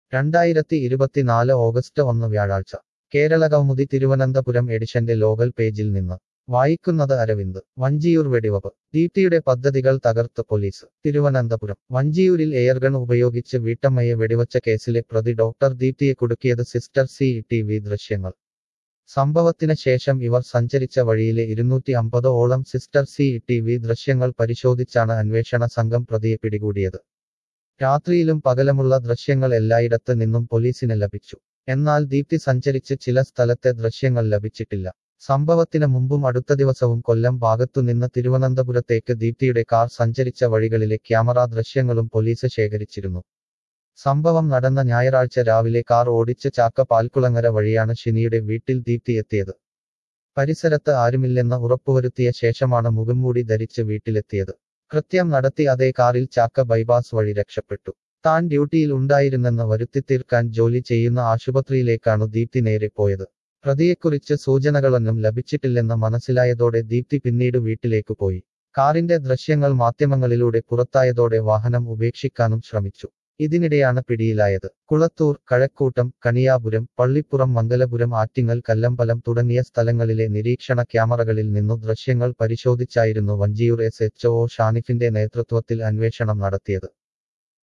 രണ്ടായിരത്തി ഇരുപത്തിനാല് ഓഗസ്റ്റ് ഒന്ന് വ്യാഴാഴ്ച കേരള കൗമുദി തിരുവനന്തപുരം എഡിഷന്റെ ലോകൽ പേജിൽ നിന്ന് വായിക്കുന്നത് അരവിന്ദ് വഞ്ചിയൂർ വെടിവപ്പ് ദീപ്തിയുടെ പദ്ധതികൾ തകർത്ത് പോലീസ് തിരുവനന്തപുരം വഞ്ചിയൂരിൽ എയർഗൺ ഉപയോഗിച്ച് വീട്ടമ്മയെ വെടിവച്ച കേസിലെ പ്രതി ഡോക്ടർ ദീപ്തിയെ കുടുക്കിയത് സിസ്റ്റർ സി ടി വി ദൃശ്യങ്ങൾ സംഭവത്തിന് ശേഷം ഇവർ സഞ്ചരിച്ച വഴിയിലെ ഇരുന്നൂറ്റി അമ്പത് ഓളം സിസ്റ്റർ സി ടി വി ദൃശ്യങ്ങൾ പരിശോധിച്ചാണ് അന്വേഷണ സംഘം പ്രതിയെ പിടികൂടിയത് രാത്രിയിലും പകലമുള്ള ദൃശ്യങ്ങൾ എല്ലായിടത്ത് നിന്നും പോലീസിന് ലഭിച്ചു എന്നാൽ ദീപ്തി സഞ്ചരിച്ച് ചില സ്ഥലത്തെ ദൃശ്യങ്ങൾ ലഭിച്ചിട്ടില്ല സംഭവത്തിന് മുമ്പും അടുത്ത ദിവസവും കൊല്ലം ഭാഗത്തുനിന്ന് തിരുവനന്തപുരത്തേക്ക് ദീപ്തിയുടെ കാർ സഞ്ചരിച്ച വഴികളിലെ ക്യാമറ ദൃശ്യങ്ങളും പോലീസ് ശേഖരിച്ചിരുന്നു സംഭവം നടന്ന ഞായറാഴ്ച രാവിലെ കാർ ഓടിച്ച് ചാക്ക പാൽക്കുളങ്ങര വഴിയാണ് ഷിനിയുടെ വീട്ടിൽ ദീപ്തി എത്തിയത് പരിസരത്ത് ആരുമില്ലെന്ന് ഉറപ്പുവരുത്തിയ ശേഷമാണ് മുഖംമൂടി ധരിച്ച് വീട്ടിലെത്തിയത് കൃത്യം നടത്തി അതേ കാറിൽ ചാക്ക ബൈപാസ് വഴി രക്ഷപ്പെട്ടു താൻ ഡ്യൂട്ടിയിൽ ഉണ്ടായിരുന്നെന്ന് വരുത്തിത്തീർക്കാൻ ജോലി ചെയ്യുന്ന ആശുപത്രിയിലേക്കാണ് ദീപ്തി നേരെ പോയത് പ്രതിയെക്കുറിച്ച് സൂചനകളൊന്നും ലഭിച്ചിട്ടില്ലെന്ന് മനസ്സിലായതോടെ ദീപ്തി പിന്നീട് വീട്ടിലേക്ക് പോയി കാറിന്റെ ദൃശ്യങ്ങൾ മാധ്യമങ്ങളിലൂടെ പുറത്തായതോടെ വാഹനം ഉപേക്ഷിക്കാനും ശ്രമിച്ചു ഇതിനിടെയാണ് പിടിയിലായത് കുളത്തൂർ കഴക്കൂട്ടം കണിയാപുരം പള്ളിപ്പുറം മംഗലപുരം ആറ്റിങ്ങൽ കല്ലമ്പലം തുടങ്ങിയ സ്ഥലങ്ങളിലെ നിരീക്ഷണ ക്യാമറകളിൽ നിന്നു ദൃശ്യങ്ങൾ പരിശോധിച്ചായിരുന്നു വഞ്ചിയൂർ എസ് എച്ച് ഒ ഷാനിഫിന്റെ നേതൃത്വത്തിൽ അന്വേഷണം നടത്തിയത്